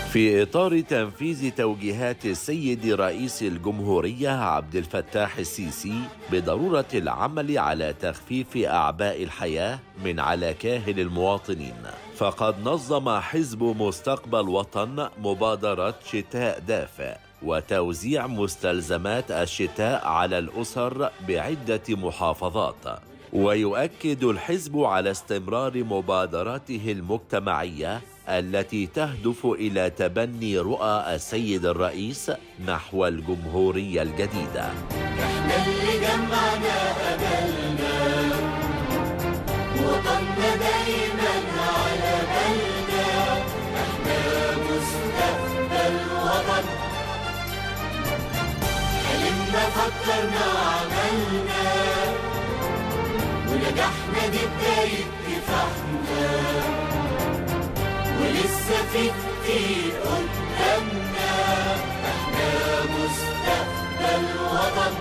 في إطار تنفيذ توجيهات السيد رئيس الجمهورية عبد الفتاح السيسي بضرورة العمل على تخفيف أعباء الحياة من على كاهل المواطنين فقد نظم حزب مستقبل وطن مبادرة شتاء دافئ وتوزيع مستلزمات الشتاء على الأسر بعدة محافظات ويؤكد الحزب على استمرار مبادراته المجتمعيه التي تهدف الى تبني رؤى السيد الرئيس نحو الجمهوريه الجديده احنا اللي جمعنا املنا وطننا دايما على بالنا احنا مستقبل وطن حلمنا فكرنا عملنا ونجحنا دي بداية كفاحنا ولسه في كتير قدامنا احنا مستقبل وطن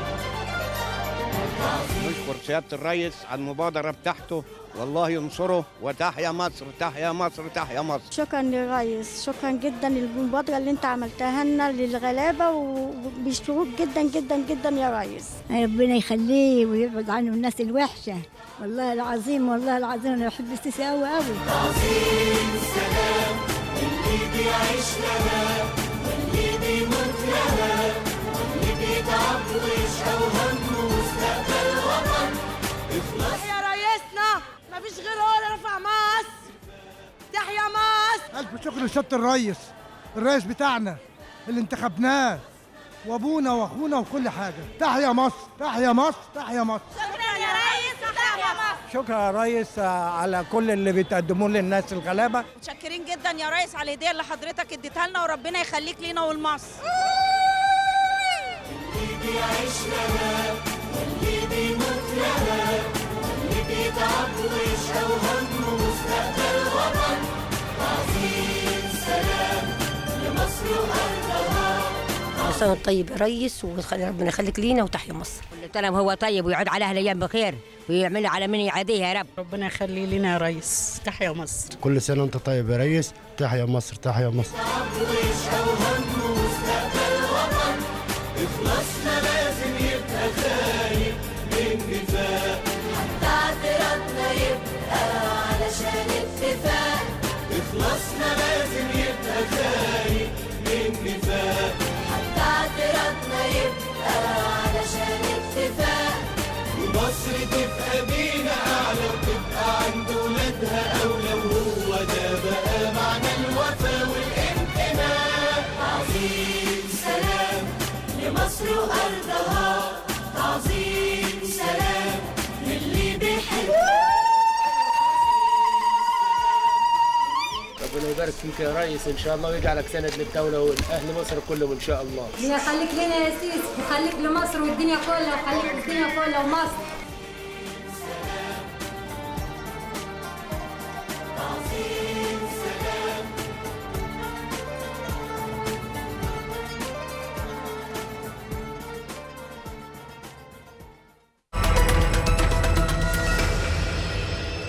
نشكر سيادة الرئيس على المبادرة بتاعته والله ينصره وتحيا مصر تحيا مصر تحيا مصر شكرا للرئيس شكرا جدا للمبادرة اللي انت عملتها لنا للغلابة وبيشكروك جدا جدا جدا يا ريس ربنا يخليه ويبعد عنه الناس الوحشة والله العظيم والله العظيم انا بحب السيسي قوي قوي عظيم سلام اللي بيعيش لها واللي بيموت لها واللي بيتعب ويشقى وهمه مستقبل وطن اخلص يا رئيسنا مفيش غير هو اللي رفع مصر تحيا مصر ألف شكر لسيادة الريس الرئيس بتاعنا اللي انتخبناه وابونا واخونا وكل حاجه تحيا مصر تحيا مصر تحيا مصر شكرا يا ريس تحيا مصر شكرا يا ريس على كل اللي بتقدموه للناس الغلابة متشكرين جدا يا ريس على الهديه اللي حضرتك اديتها لنا وربنا يخليك لينا ولمصر اللي بيعيش لها واللي بيموت لها واللي بيتعب ويشقى وهمه مستقبل وطن عظيم سلام لمصر وأرضها كل سنة وأنت طيب يا ريس وربنا يخليك لينا وتحيا مصر كل سنة وهو طيب ويعود على أهل أيام بخير ويعمل على من يعاديه يا رب ربنا يخلي لنا يا ريس تحيا مصر كل سنة وانت طيب يا ريس تحيا مصر تحيا مصر ويشقى وهمه مستقبل وطن إخلاصنا لازم يبقى خايف من نفاق حتى اعتراضنا يبقى علشان اتفاق إخلاصنا لازم يبقى خايف من نفاق حتى اعتراضنا يبقى علشان اتفاق ومصر تبقى بينا أعلى وتبقى عند ولادها أولى وهو ده بقى معنى الوفا والانتماء عظيم سلام لمصر وأرضها تعظيم سلام للي بيحب ربنا يبارك فيك يا ريس ان شاء الله ويجعلك سند للدوله والاهل مصر كلهم ان شاء الله يخليك لنا يا سيسي وخليك لمصر والدنيا كلها وخليك الدنيا كلها ومصر